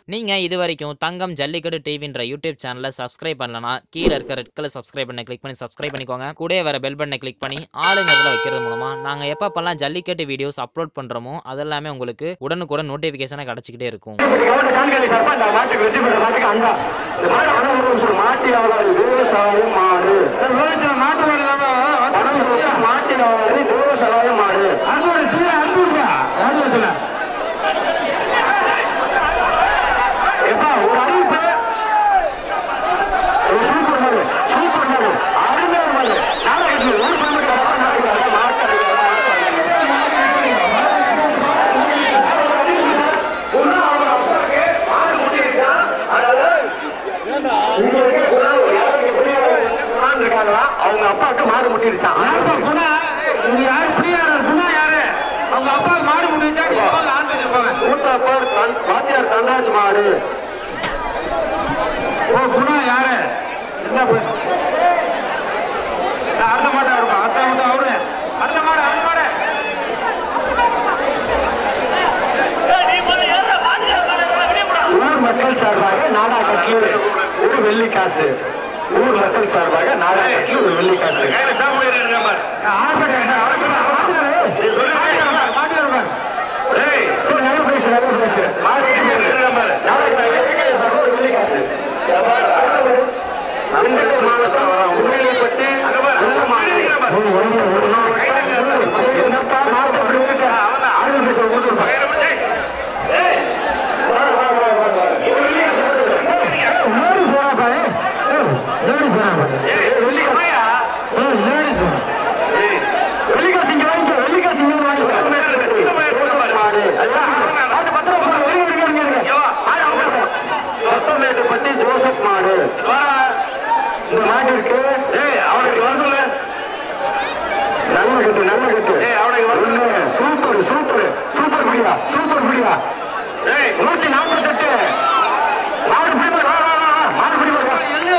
நீங்க இது வரைக்கும் தங்கம் ஜல்லிக்கட்டு டிவின்ற யூடியூப் சேனலை சப்ஸ்கிரைப் பண்ணலனா கீழே இருக்க ரெட் கலர் சப்ஸ்கிரைப் பண்ண கிளிக் பண்ணி சப்ஸ்கிரைப் பண்ணிக்கோங்க கூடவே வர பெல் பட்டனை கிளிக் பண்ணி ஆளுங்கிறதுல வைக்கிறது மூலமா நாங்க எப்பப்பெல்லாம் ஜல்லிக்கட்டு வீடியோஸ் அப்லோட் பண்றோமோ அதெல்லாமே உங்களுக்கு உடனுக்குடன் நோட்டிபிகேஷனா கிடைச்சிக்கிட்டே இருக்கும் கவர்மெண்ட் சான்களி சார்பா இந்த மாட்டுக்கு வெற்றி பெற்ற மாட்டுக்கு அண்டா இந்த மாடு வடமுறை சொல்லு மாட்டி அவளாது விவசாயம் மாடு விவசாய மாட்டு வடமுறை மாட்டி அவளாது விவசாயம் மாடு அன்போட சீர அன்புங்க மாடு சொல்ல எப்பா ஒரு அறிவிப்பு ஒரு சூப்பர் மாடு சூப்பர் மாடு அருமையான மாடு நாடகத்தில் ஒரு பெருமைக்கு நாடகம் மாட்டு அவங்க அப்பாவுக்கு மாடு முட்டிருச்சான் அவங்க அப்பாவுக்கு மாடு முடிச்சா நீங்க போங்க ஆஸ்பத்திரி போங்க மூத்தப்பர் தன் வாத்தியார் தன்ராஜ் மாடு ஓ குணா யாரு என்ன பு- நான் அடுத்த மாட்டை இருப்பேன் அடுத்த மாட்டை அவரு அடுத்த மாடு அடுத்த மாடு ஊர் மக்கள் சார்பாக நாடா கட்சியில் ஒரு வெள்ளி காசு ஊர் மக்கள் சார்பாக நாடா கட்சியில் ஒரு வெள்ளி காசு ஆர்ப்பாட்டம் என்ன? அவருக்கு என்ன? மாட்டுக்காரரு. மாட்டுக்காரரு. ஏய், சரி, நல்லா பேசு, நல்லா பேசு. மாடு வெட்டி போடு. நாடா கட்சியில் சார்பாக ஒரு வெள்ளி காசு. திண்டுக்கல் மாவட்டம் உண்மையிலேப்பட்டு நல்ல மாடு. என்னப்பா, மாடு அப்படி விட்டுட்ட? ஆளுங்க பேச விட்டுருப்பா. லேடிஸ் வரா பாரு லேடிஸ் வரா பாரு லேடிஸ் வரா வெள்ளிக்காசு இங்க வாங்கிக்க வெள்ளிக்காசு இங்க வாங்கிக்க மாடு அது பத்திரம் போடு வருங்க வருங்க வருங்க பத்தொன்பது ஜோசப் மாடு இந்த மாட்டிற்கு அவனுக்கு வர சொல்லு நல்ல கட்டு நல்ல கட்டு அவனுக்கு சூப்பர் சூப்பர் சூப்பர் பிடிவா சூப்பர் பிடிவா நூத்தி நாற்பத்தெட்டு மாடு பிடிப்பா வா வா வா மாடு பிடிப்பா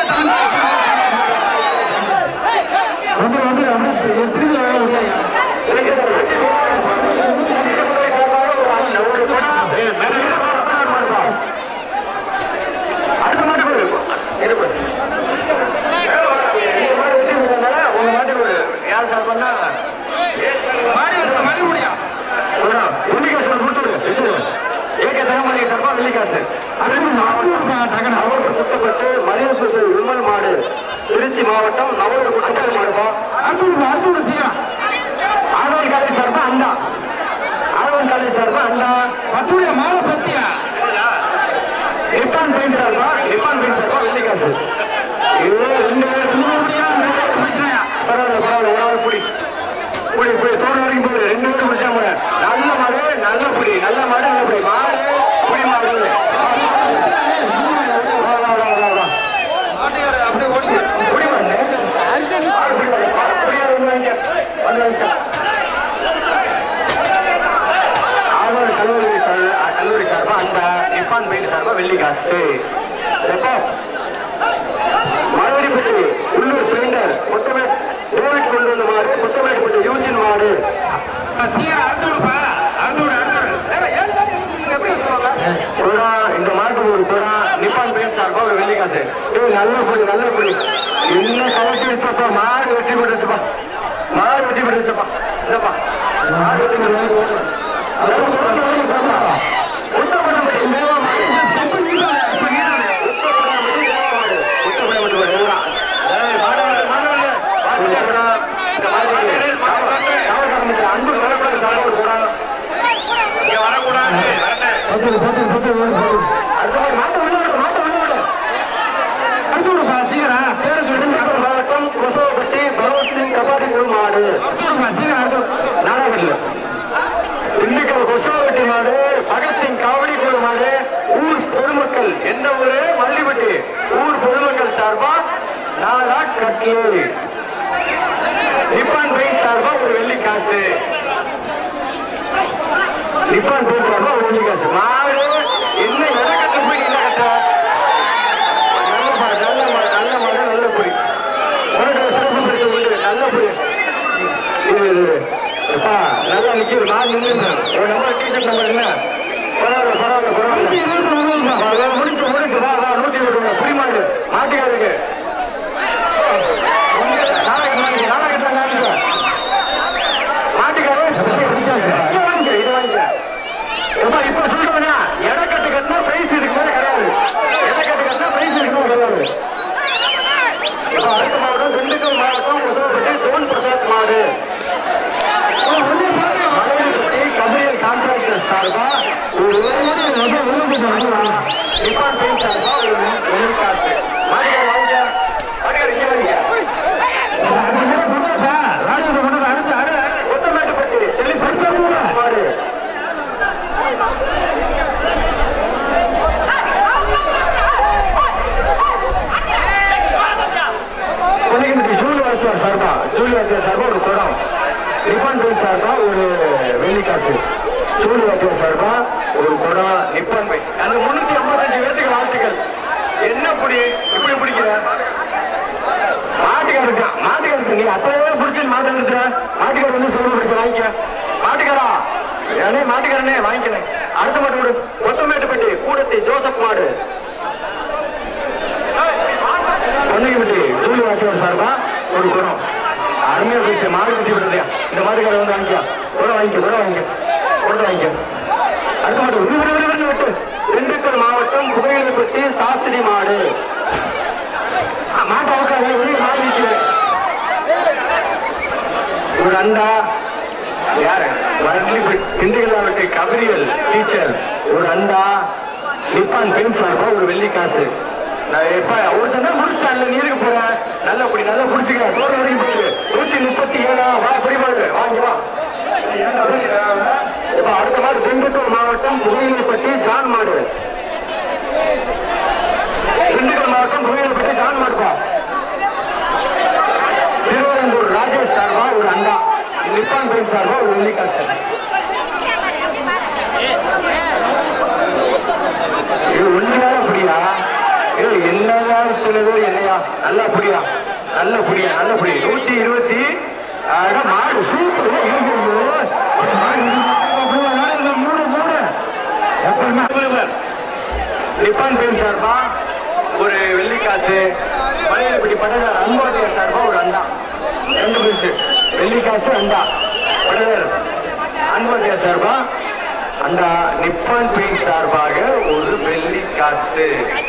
வந்து வந்து அப்படியே திரும்பி அடுத்த மாட்டு போடு இருப்பு உங்க மாட்டு போடு யார் சார் பண்ணா மாடி வச்சு மணி முடியும் வெள்ளிக்காசு கொடுத்துடு வச்சுடு ஏக தகமலை சார்பா வெள்ளிக்காசு அடுத்து மாவட்டம் நவலூர் குட்டப்பட்டு மரியம் சூசல் விமல் மாடு திருச்சி மாவட்டம் நவலூர் குட்டப்பட்டு மாடு அடுத்து அடுத்து சீக்கிரம் ஆழ்வார் காலேஜ் சார்பா அண்டா ஆழ்வார் காலேஜ் சார்பா அண்டா பத்துடைய மாலை பத்தியா நிப்பான் பெயிண்ட் சார்பா நிப்பான் பெயிண்ட் சார்பா வெள்ளிக்காசு இது ரெண்டு பேர் முடியா முடிச்சினாயா பரவாயில்ல பரவாயில்ல ஒரு ஆள் புடி புடி புடி தோடு வரைக்கும் போயிடு ரெண்டு பேரும் பிடிச்சா போல நல்ல மாடு நல்ல புடி நல்ல மாடு நல்ல புடி மாடு புடி மாடு வா, வா, வா, வா, வா. மாட்டுக்காரர் அப்படியே ஓடி புடி மாடு. மாடு புடி மாடு. மாடு புடி மாடு வந்து வாங்கிக்க. வந்து வாங்கிக்க. ஆழ்வார் கல்லூரி சார் கல்லூரி சார்பா அந்த நிப்பான் பெயிண்ட் சார்பா வெள்ளி காசு எப்போ மதுரைப்பட்டி உள்ளூர் பெயிண்டர் முத்தமேட் டேவிட் கொண்டு வந்த மாடு முத்தமேட்பட்டி யூஜின் மாடு சீக்கிரம் அடுத்து விடுப்பா அடுத்து விடு அடுத்து விடு புறா இந்த மாட்டு ஒரு புறா நிப்பான் பெயிண்ட் சார்பா ஒரு வெள்ளி காசு ஏய் நல்ல புடி நல்ல புடி என்ன கலட்டி வச்சப்பா மாடு வெட்டி போட்டுச்சுப்பா மாடு வெட்டி போட்டுச்சுப்பா இல்லப்பா மாடு வெட்டி போட்டு முத்தமேட்பட்டி மேவா மாடு பகத்சிங் காவடி குழு மாடு ஊர் பொதுமக்கள் எந்த ஊரு மல்லிப்பட்டி ஊர் பொதுமக்கள் சார்பா நாலா கட்லு நிப்பான் பெயிண்ட் சார்பா ஒரு வெள்ளி காசு நிப்பான் பெயிண்ட் சார்பா ஒரு வெள்ளி காசு மாடு என்ன எதை கட்ட போய் என்ன கட்ட நல்ல மாடு நல்ல மாடு நல்ல மாடு நல்ல பொறி உனக்கு சிறப்பு பரிசு உண்டு நல்ல பொறி இது இது அப்பா, நல்லா நிக்கிது நான் நின்று ஒரு நம்பர் டிஷர்ட் நம்பர் என்ன பரவாயில்ல பரவாயில்ல பரவாயில்ல முடிஞ்சு முடிஞ்சு வா வா நூத்தி இருபது புரிமாடு மாட்டுக்காருக்கு நாளைக்கு நாளைக்கு நாளைக்கு தான் நாளைக்கு மாட்டுக்காரு இது வாங்கிக்க இது வாங்கிக்க எப்பா இப்ப சொல்றவனா எடக்கட்டு கட்டினா பிரைஸ் இதுக்கு மேல கிடையாது எடக்கட்டு கட்டினா பிரைஸ் இதுக்கு மேல கிடையாது இப்ப அடுத்த மாவட்டம் திண்டுக்கல் மாவட்டம் உசவப்பட்டி ஜோன் பிரசாத் மாடு மலையப்பட்டி கபிரியல் கான்ட்ராக்டர் சார்பா ஒரு நிப்பான் பெயின் சார்பா ஒரு ஒரு காசு மாட்டுக்கார வாங்க மாட்டுக்கார இங்க வாங்க கொத்தமேட்டுப்பட்டி டெலிஃபோன் மாடு பொன்னிகிண்டி ஜூலி வாத்தியார் சார்பா ஜூலி வாத்தியார் சார்பா ஒரு குடம் நிப்பான் பெயின் சார்பா ஒரு வெள்ளிக்காசு ஜூலி வாத்தியார் சார்பா ஒரு குடம் நிப்பான் பெயின் அந்த முன்னூத்தி ஐம்பத்தஞ்சு பேருக்கு வாழ்த்துக்கள் என்ன புடி இப்படி பிடிக்கிற மாட்டுக்காருக்கு மாட்டுக்காருக்கு நீ அத்தனை பேர் பிடிச்சி மாட்டு நிறுத்துற மாட்டுக்கார் வந்து சொல்ல பிடிச்ச வாங்கிக்க மாட்டுக்காரா ஏனே மாட்டுக்காரனே வாங்கிக்கிறேன் அடுத்த மாட்டு விடு கொத்தமேட்டுப்பட்டி கூடத்தி ஜோசப் மாடு பொன்னையப்பட்டி ஜூலி வாக்கியம் சார்பா ஒரு குடம் அருமையா போயிடுச்சு மாடு கட்டி விடுறதையா இந்த மாட்டுக்கார வந்து வாங்கிக்கோ குடம் வாங்கிக்க குடம் வாங்கிக்க குடத்தை வாங்கிக்க அடுத்த மாடு விரு விரு விரு விருன்னு விட்டு திண்டுக்கல் மாவட்டம் புகையிலப்பட்டி சாஸ்திரி மாடு ஆ, மாட்டை உட்காரு வெளியே மாடு நிற்குது ஒரு அண்டா யாரு வரலி திண்டுக்கல் மாவட்ட கபரியல் டீச்சர் ஒரு அண்டா நிப்பான் பெண் சார்பா ஒரு வெள்ளி காசு நான் எப்ப ஒருத்தன் தான் முடிச்சிட்டான்ல நீ இருக்கு போற நல்லா அப்படி நல்லா பிடிச்சிக்க தோற வரைக்கும் போயிரு நூத்தி முப்பத்தி ஏழா வா பிடிமாடு வாங்கி வா இப்ப அடுத்த மாடு திண்டுக்கல் மாவட்டம் புகையிலைப்பட்டி ஜான் மாடு திண்டுக்கல் மாவட்டம் புகையிலைப்பட்டி ஜான் மாடுப்பா திருவரம்பூர் ராஜேஷ் சார்பா ஒரு அண்டா நிப்பான் பெண் சார்பா ஒரு வெள்ளிக்காசு இது ஒன்றியால புரியா இது என்னதான் சொல்லுதோ என்னையா நல்லா புரியா நல்ல புரியா நல்ல புரியா நூத்தி இருபத்தி அட, மாடு சூப்பர் மூணு மூணு எப்பவுமே நிப்பான் பெண் சார்பா ஒரு வெள்ளிக்காசு பழையப்பட்டி படகர் அன்பாட்டியர் சார்பா ஒரு அண்டா ரெண்டு பரிசு வெள்ளிக்காசு அண்டா படகர் அன்பாட்டியர் சார்பா அண்டா நிப்பான் பெயின் சார்பாக ஒரு வெள்ளிக்காசு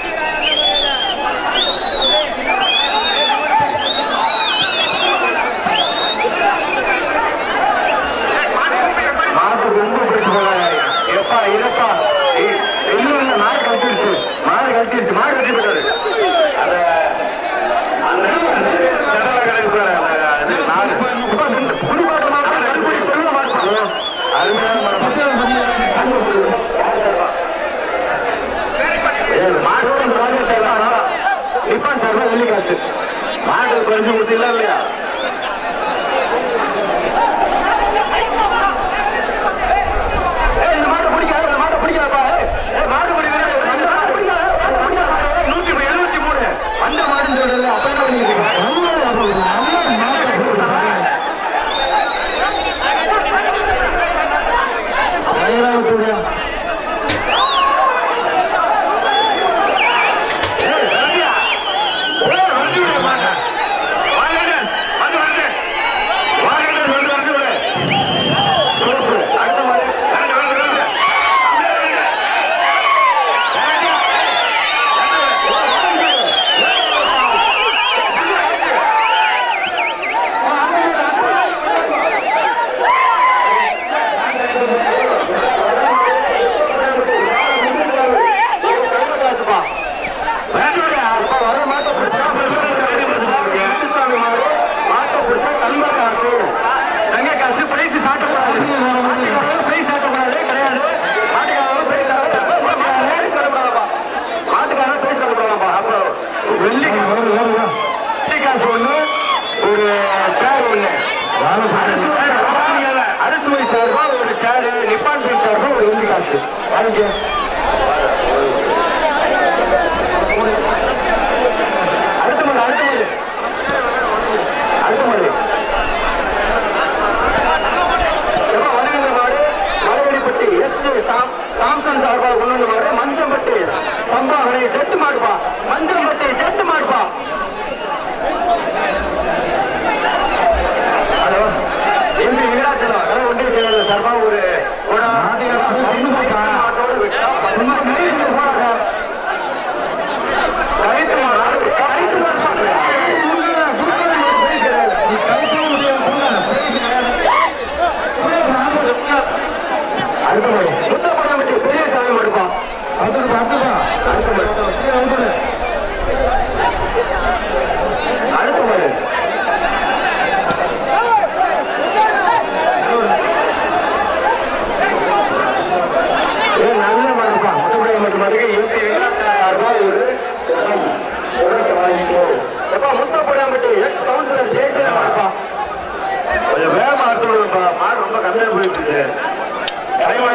மாட்டுக்கு ரொம்ப பிடிச்சு போறாங்க எப்பா இருப்பா இல்ல இல்ல மாடு கட்டிருச்சு மாடு கட்டிருச்சு மாடு கட்டி போட்டாரு அத அந்த ஜனல கடைக்கு போறாரு அந்த அது நாடு இப்ப இந்த குடிபாட்டு மாடு கருப்படி செல்ல மாட்டாங்க அருமையான மாடு யார் சார்பா? ஏய், மாடோட இந்த ராஜா சார்பா நிப்பான் சார்பா வெள்ளிக்காசு மாடு குறைஞ்சு கொடுத்தீங்களா இல்லையா ஏய், இந்த மாட்டை பிடிக்காத, இந்த மாட்டை பிடிக்காதப்பா. ஏய், ஏய், மாட்டு பிடி வீரர், இந்த மாட்டை பிடிக்காத, அந்த பிடிக்காத. ஏய், நூத்தி எழுபத்தி மூணு. அந்த மாடுன்னு சொல்றது, அப்ப என்ன பண்ணிட்டு இருக்க? ஏய், ரவியா. ஏய், வந்து விடு மாட்டை. வாங்கண்ணே, வந்து வந்து. வாங்கண்ணே, வந்து வந்து விடு. சூப்பு. அடுத்த மாடு. வந்து, வந்து, வந்து. ஒரு சேர் ஒண்ணு அரசுமை சார்பா ஒரு சேரு நிப்பான் பெண் சார்பா ஒரு வெள்ளி காசு வாங்கிக்க அடுத்த மாடு அடுத்த மாடு அடுத்த மாடு எப்ப வருகின்ற மாடு மலைவெளிப்பட்டி எஸ் சாம்சன் சார்பாக கொண்டு வந்த மாடு மஞ்சம்பட்டி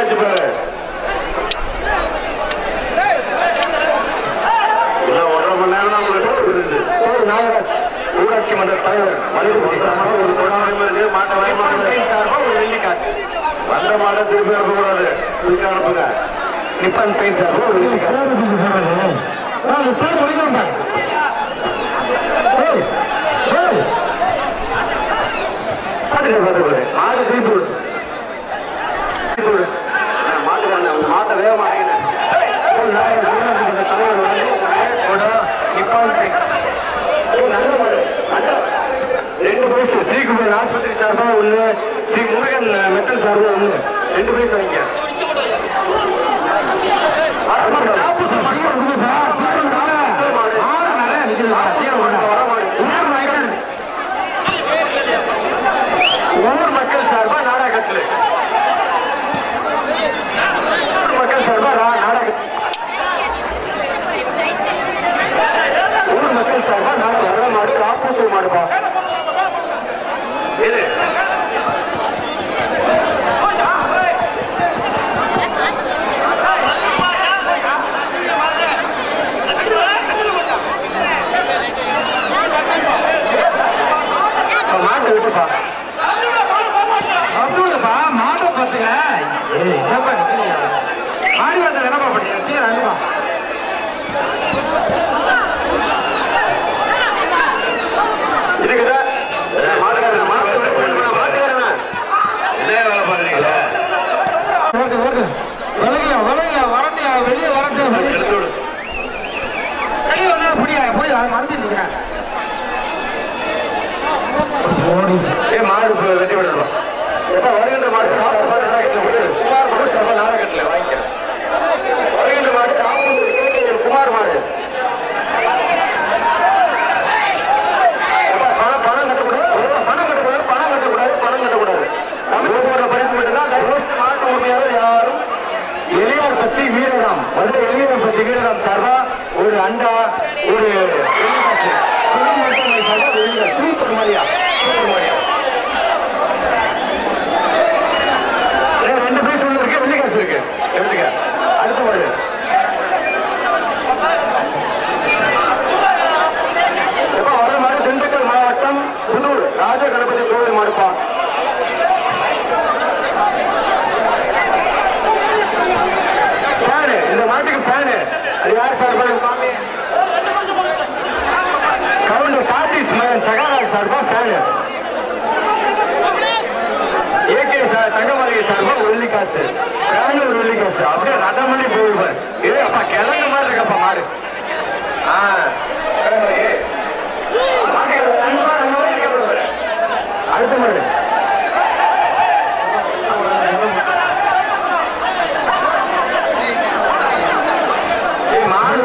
வச்சு பாரு இன்னும் ஒன்றரை மணி நேரம் தான் உங்களுக்கு இருக்குது நாகராஜ் ஊராட்சி மன்ற தலைவர் மலையகுடி சார்பாக ஒரு கொடாமல் மாட்ட வாய்மாடு சார்பாக ஒரு வெள்ளி காசு வந்த மாட திருப்பி அனுப்பக்கூடாது இதுக்கு அனுப்புங்க நிப்பான் பெயின் சார்பாக ஒரு வெள்ளி காசு பாத்துக்க பாத்துக்க மாடு திருப்பி விடு திருப்பி விடு மாட்டுக்கான அந்த மாட்டை வேகமாக தலைவர் வந்து கொடா நிப்பான் பெயின் நல்ல மாடு நல்ல ரெண்டு பைசு ஸ்ரீகுமார் ஆஸ்பத்திரி சார்பா ஒண்ணு ஸ்ரீ முருகன் மெட்டல் சார்பா ஒண்ணு ரெண்டு பைசு வாங்கிக்க ஊர் மக்கள் சார்பா நாடகத்தில் மக்கள் சார்பா நா- நாடக ஊர் மக்கள் சார்பா நாடகம் வர மாடு காப்பூசு மாடுப்பா இது மாட்டு விட்டுப்பா அப்படிப்பா மாட்டை பார்த்துங்க ஏய் என்னப்பா நிக்கிறீங்க ஆடிவாசல் என்னப்பா பண்ணீங்க சீக்கிரம் அனுப்பா இருக்குதா மாட்டுக்காரன் மாட்டுக்காரன் மாட்டுக்காரன் இதே வேலை பாக்குறீங்களா ஓகே ஓகே விலகியா விலகியா வரட்டியா வெளியே வரட்டியா வெளியே எடுத்து விடு வெளியே வந்தா புடியா போய் மறைச்சு நிற்கிறேன் ஏ மாடு இப்ப வெட்டி விடலாம் எப்ப வருகின்ற மாடு நாடகத்தில் விட்டு குமார் மாடு சர்வ நாடகத்தில் வாங்கிக்க வருகின்ற மாடு ராமூர் கேட்க குமார் மாடு எப்ப பணம் பணம் கட்டக்கூடாது பணம் கட்டக்கூடாது பணம் கட்டக்கூடாது பணம் கட்டக்கூடாது நமக்கு போடுற பரிசு மட்டும்தான் டைவர்ஸ் மாட்டு உரிமையாளர் யாரும் எளியார் பத்தி வீரராம் மதுரை எளியார் பத்தி வீரராம் சார்பா ஒரு அண்டா ஒரு சுகம் மட்டும் சார்பா வெளியில சூப்பர் மாரியா சூப்பர் மாரியா ஏய், ரெண்டு பீஸ் உள்ள இருக்கு வெள்ளி காசு இருக்கு எடுத்துக்க அடுத்த மாடு எப்ப வர மாதிரி திண்டுக்கல் மாவட்டம் புதூர் ராஜ கணபதி கோவில் மாடுப்பா ஃபேனு இந்த மாட்டுக்கு ஃபேனு அது யார் சார்பா காமி கவுண்டர் கார்த்திஸ் மகன் சகாராஜ் சார்பா ஃபேனு ஏகே சார் தங்கமலை சார்பா ஒரு வெள்ளி காசு ஃபேனு ஒரு வெள்ளி காசு அப்படியே ரதம் பண்ணி போயிருப்பார் ஏ அப்பா கிழங்கு மாதிரி இருக்கப்பா மாடு ஆ கிழங்கு. மாட்டுக்கு அன்பா அந்த மாதிரி இருக்கப்படுவாரு. அடுத்த மாடு ஏய், மாடு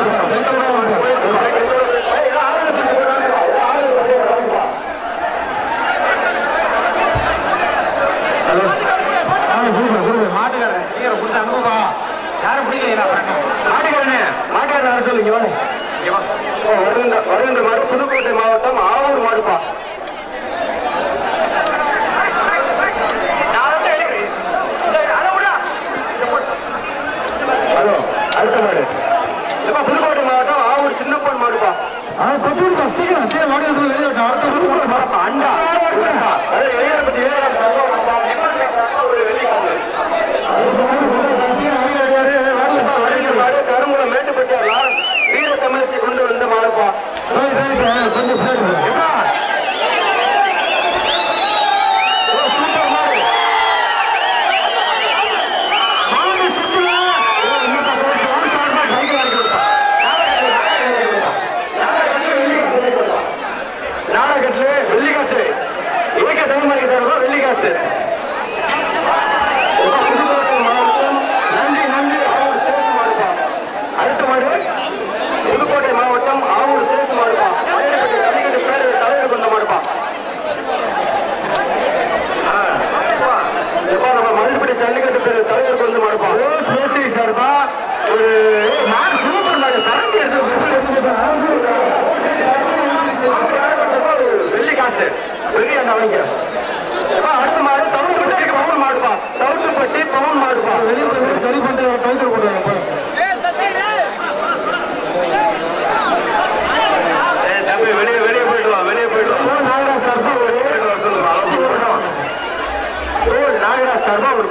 மாட்டுக்காரன் சீக்கிரம் கொடுத்து அனுப்புப்பா யாரும் பிடிக்கல மாட்டுக்காரனே மாட்டுக்காரன் வர சொல்லுங்க வாங்க இங்க வா. ஓ, வருகின்ற வருகின்ற மாடு புதுக்கோட்டை மாவட்டம் ஆவூர் மாடுப்பா ஹலோ அடுத்த மாடு எப்பா புதுக்கோட்டை மாவட்டம் ஆவூர் சின்னப்பன் மாடுப்பா பத்து சீக்கிரம் சீக்கிரம் மாடி வாசல் வெளியே விட்டு அடுத்த புதுக்கோட்டை மாடுப்பா அண்டா அண்டா. அது வெளியே பத்தி ஏழாம் சர்வம் ஒரு வெள்ளி காசு வருகின்ற மாடு கருங்குளம் மேட்டுப்பட்டியார் லாரன்ஸ் வீர தமிழச்சி கொண்டு வந்த மாடுப்பா கொஞ்சம் பின்னாடி எப்பா? ஓ, சூப்பர் மாடு. மாடு சுத்துதா? ஓ, இன்னும் பத்து வருஷம் ஒரு சார்பா சைக்கிள் வாங்கி கொடுப்பா. நாடகத்துல வெள்ளி காசு வாங்கி கொடுப்பா. நாடகத்துல வெள்ளி காசு ஏக தனிமணிக்கு தருவா வெள்ளி காசு எப்பா, புதுக்கோட்டை மாவட்டம் நன்றி நன்றி ஆவூர் சேசு மாடுப்பா அடுத்த மாடு புதுக்கோட்டை மாவட்டம் ஆவூர் சேசு மாடுப்பா மேடுபட்டி தள்ளிக்கட்டு பேரு தலைவர் கொண்ட மாடுப்பா ஆ, எப்பா நம்ம மல்லிப்பட்டி ஜல்லிக்கட்டு பேரு தலைவர் கொண்டு மாடுப்பா ரோஸ் மேஸ்திரி சார்பா ஒரு நான் சூப்பர் மாடு கரண்டி வெள்ளி காசு பெரிய அண்ணா வாங்க எப்பா அடுத்த மாடு தவுட்டுப்பட்டி பவன் மாடுப்பா தவுட்டுப்பட்டி பவன் மாடுப்பா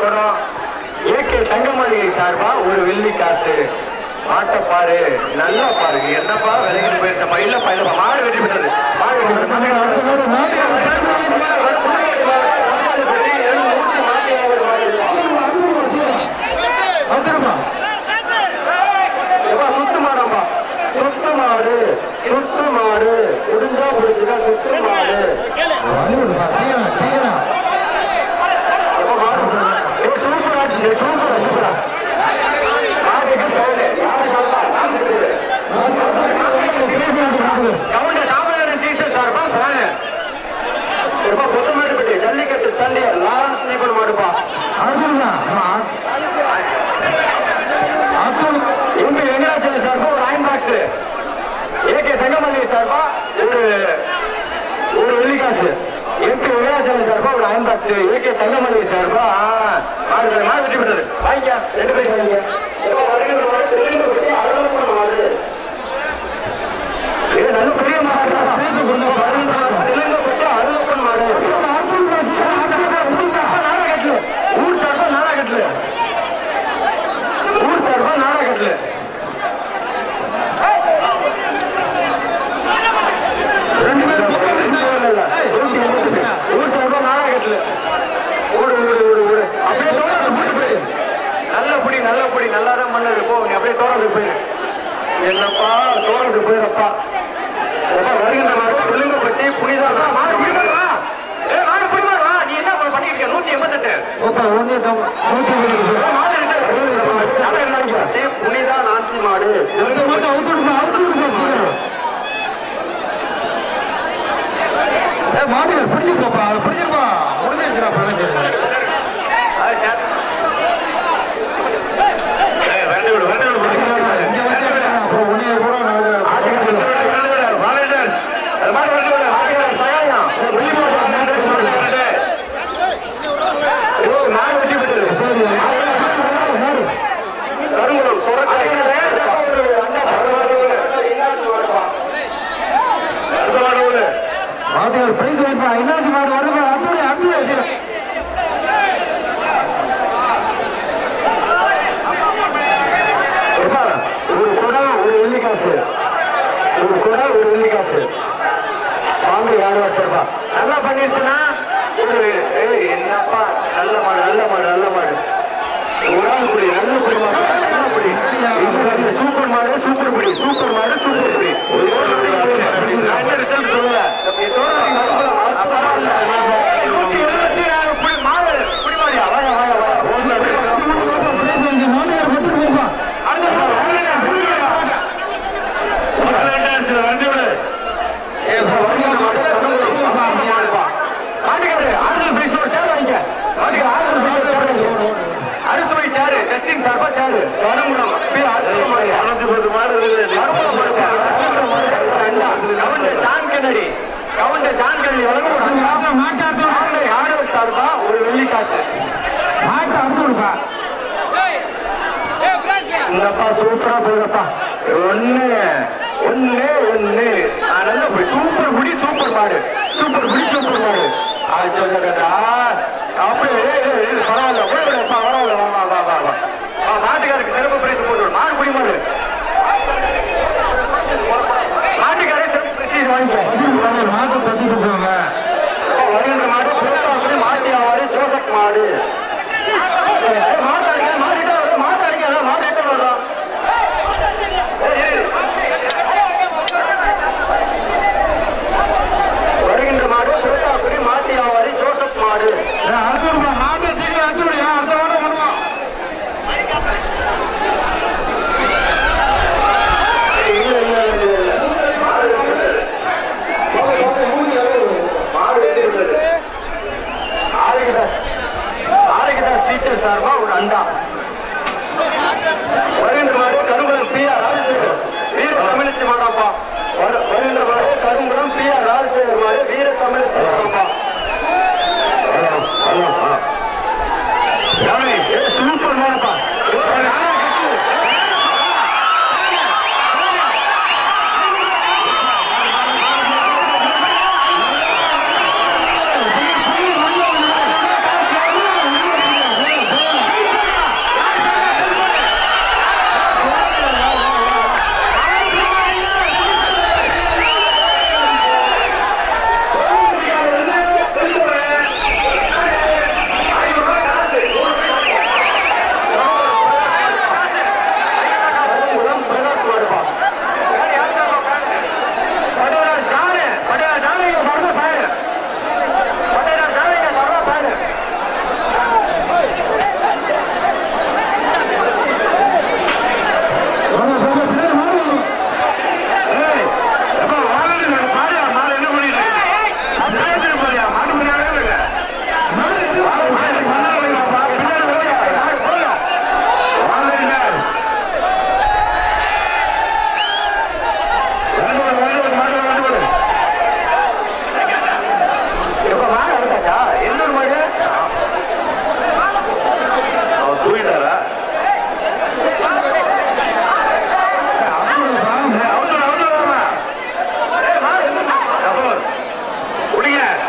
குடம் ஏகே தங்கமளிகை சார்பா ஒரு வெள்ளி காசு மாட்டை பாரு நல்லா பாரு என்னப்பா விலகிட்டு போயிருச்சப்பா இல்லப்பா இல்லப்பா மாடு வெட்டி விட்டது மாடு வெட்டி வந்துருமா எப்பா சுத்து மாடம்பா சுத்து மாடு சுத்து மாடு முடிஞ்சா பிடிச்சுக்கா சுத்து மாடு வந்துருப்பா செய்யலாம் செய்யலாம் எப்பா மாடு ஏய், சூப்பரா இருக்கு, சூப்பரா சூப்பரா மாட்டுக்கு சவுண்டு யாரு சொல்றா நான் சொல்றேன். கவுண்ட சாமியார் டீச்சர் சார்பா ஃபேனு எப்பா புத்தமேட்டுப்பட்டி ஜல்லிக்கட்டு சண்டே லாரன்ஸ் நீபன் மாடுப்பா அடுத்துருந்தா அடுத்து எம்பி வெங்கடாச்சலம் சார்பா ஒரு அயன் பாக்ஸ் ஏகே தங்கமல்லி சார்பா ஒரு ஒரு வெள்ளிக்காசு எம்பி வெங்கடாச்சலம் சார்பா ஒரு அயன் பாக்ஸ் ஏகே தங்கமல்லி சார்பா ஆ, மாடு மாடு மாடு வெட்டி விட்டது வாங்கிக்க ரெண்டு பைசா வாங்கிக்க எப்பா வருகின்ற மாடு தெலுங்கு வெட்டி அறுபது மாடு ஏ நல்ல பெரிய மாடு பேச கொடுங்க தெலுங்கு வெட்டி அறுபது மாடு நாடகத்துல ஊர் சார்பா நாடகத்துல ஊர் சார்பா நாடகத்துல ரெண்டு பேரும் பக்கம் ரெண்டு பேரும் இல்ல. ஊர் சார்பா நாடகத்துல ஓடு ஓடு ஓடு ஓடு அப்படியே தோறது போயிட்டு போயிரு நல்ல புடி நல்ல புடி நல்லா தான் மண்ணது போ நீ அப்படியே தோறது போயிரு என்னப்பா தோறது போயிரப்பா எப்பா வருகின்ற மாடு தெலுங்குப்பட்டி புனிதா மாடு புடிமாடு வா ஏ மாடு புடிமாடு வா நீ என்ன பண்ணிட்டு இருக்க நூத்தி எண்பத்தெட்டு ஓப்பா ஒன்னே நூற்றி புனிதா நான்சி மாடு இந்த மட்டும் அவுத்துடுப்பா அவுத்துடுப்பா சீக்கிரம் ஏ மாடு பிடிச்சிருப்பா பிடிச்சிருப்பா முடிஞ்சிருச்சுடா பிரதேசம் வரண்டு விடு வரண்டு விடு இங்க வந்து அப்புறம் உன்னைய கூட மாட்டுகள் பிரைஸ் வைப்பா என்னாச்சு மாடு வருதுப்பா அத்துடைய அத்துடைய சீக்கிரம் ஒரு குடம் ஒரு வெள்ளிக்காசு ஒரு குடம் ஒரு வெள்ளிக்காசு வாங்க யாருவா சார்பா நல்லா பண்ணிருச்சுன்னா ஒரு ஏய், என்னப்பா நல்ல மாடு நல்ல மாடு நல்ல மாடு ஒரு ஆள் புடி நல்ல புடி மாடு நல்ல புடி இந்த சூப்பர் மாடு சூப்பர் புடி சூப்பர் மாடு சூப்பர் புடி நான் என்ன ரிசல்ட் சொல்லல பரவாயில்ல நூத்தி எழுபத்தி நாலு புடி மாடு புடி மாடியா வாங்க வாங்க வாங்க பிரைஸ் வாங்கி மாட்டுகள் பத்துட்டு போப்பா ஒரு வெள்ளி காசு மாட்டை அறுத்து விடுப்பா இல்லப்பா சூப்பரா போயிருப்பா ஒண்ணு ஒண்ணு ஒண்ணு ஆ, நல்ல புடி சூப்பர் புடி சூப்பர் மாடு சூப்பர் புடி சூப்பர் மாடு அது சொல்லுங்கடா அப்படியே ஏய், ஏய், ஏய், பரவாயில்ல போய் விடுப்பா பரவாயில்ல வா வா வா வா வா வா, மாட்டுக்காருக்கு சிறப்பு பிரைஸ் போட்டு விடு. மாடு புடி மாடு மாட்டுக்காரே சிறப்பு பிரைஸ் வாங்கிப்போ மாட்டு பத்திட்டு போவாங்க வருகின்ற மாடு புதுசாக மாட்டி ஆவாரு ஜோசப் மாடு ஏய், மாட்டு அடிக்க மாட்டிட்டே வரும் மாட்டு அடிக்காத மாட்டிட்டே வரும் ஏய், ஏய். வருகின்ற மாடு புதுசாக மாட்டி ஆவாரு ஜோசப் மாடு அறுத்து விடுப்பா மாட்டை சீக்கிரம் அறுத்து விடுயா அடுத்த வாரம் பண்ணுவோம் ஏய், இல்ல இல்ல இல்ல இல்ல மாடு மாடு வெட்டிவிட்டது. ஆரோக்கியதாஸ் ஆரோக்கியதாஸ் டீச்சர் சார்பா ஒரு அண்டா வருகின்ற மாடு கருங்குளம் பி ஆர் ராஜசேகர் வீர தமிழச்சி மாடாப்பா வரு- வருகின்ற மாடு கருங்குளம் பி ஆர் ராஜசேகர் மாடு வீர தமிழச்சி மாடாப்பா யானை, ஏ, சூப்பர் மாடப்பா மாடு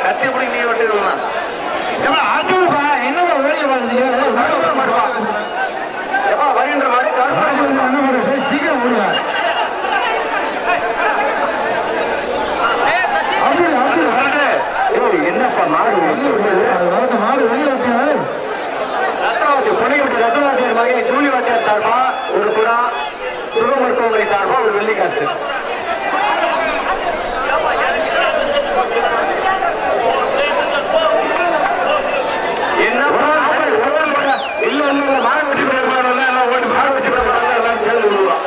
கத்தி பிடி நீ வெட்டிடலாம் ஏப்பா, அர்ஜுன்ப்பா, என்னப்பா வெளிய வர்றீங்க? ஏய், நடுவுல மாட்டுப்பா. எப்பா வருகின்ற மாதிரி மாடு கருப்பு வந்து என்ன பண்ற? சரி, சீக்கிரம் ஓடுங்க. அர்ஜுன், அர்ஜுன். என்னப்பா மாடு வெளிய விடு. அது வரட்டும், மாடு வெளிய விட்டுங்க. ரத்னாவதி புனைவிட்டு ரத்னாவதியர் மகன் ஜூலி வாட்டியார் சார்பா ஒரு புறா சுக மருத்துவமனை சார்பா ஒரு வெள்ளிக்காசு என்ன இல்ல இல்ல இல்ல மாடு வெட்டி போயிருப்பாங்க எல்லாம் ஓட்டு மாடு வெட்டி போயிருப்பாங்க எல்லாம் சேர்ந்து விடுவோம்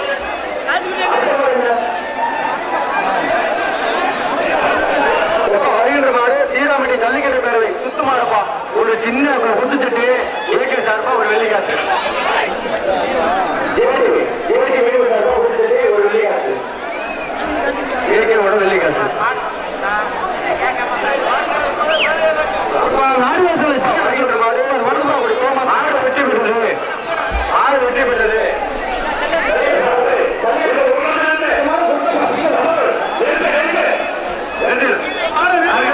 வருகின்ற மாடு தீராமட்டி ஜல்லிக்கட்டு பேரவை சுத்து மாடுப்பா ஒரு சின்ன குத்துச்சட்டி இயற்கை சார்பா ஒரு வெள்ளிக்காசு இயற்கை இயற்கை வீடு சார்பா குத்துச்சட்டி ஒரு வெள்ளிக்காசு இயற்கையோட வெள்ளிக்காசு அப்பா, மாடு வாசல்ல சீக்கிரம் வருகின்ற மாடு வருதுமா அப்படி போமா மாடு வெட்டி விட்டது மாடு வெட்டி விட்டது மாடு